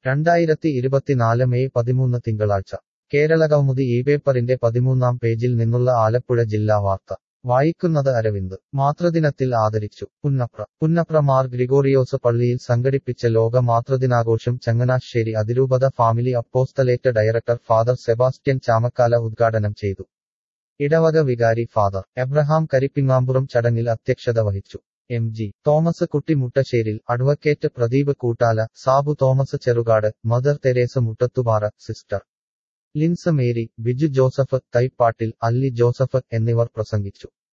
രണ്ടായിരത്തി ഇരുപത്തിനാല് മെയ് പതിമൂന്ന് തിങ്കളാഴ്ച കേരളകൗമുദി ഈ പേപ്പറിന്റെ പതിമൂന്നാം പേജിൽ നിന്നുള്ള ആലപ്പുഴ ജില്ലാ വാർത്ത വായിക്കുന്നത് അരവിന്ദ് മാതൃദിനത്തിൽ ആദരിച്ചു പുന്നപ്ര പുന്നപ്ര മാർ ഗ്രിഗോറിയോസ് പള്ളിയിൽ സംഘടിപ്പിച്ച ലോക മാതൃദിനാഘോഷം ചങ്ങനാശ്ശേരി അതിരൂപത family apostolate director father Sebastian Chamakkala ഉദ്ഘാടനം ചെയ്തു ഇടവക വികാരി ഫാദർ എബ്രഹാം കരിപ്പിങ്ങാമ്പുറം ചടങ്ങിൽ അധ്യക്ഷത വഹിച്ചു M G Thomas Kutty Muttasseril advocate Pradeep Koottala Sabu Thomas Cherukad mother Teresa Muttathupara sister Linsa Mary Biju Joseph Thaippattil Alli Joseph എന്നിവർ പ്രസംഗിച്ചു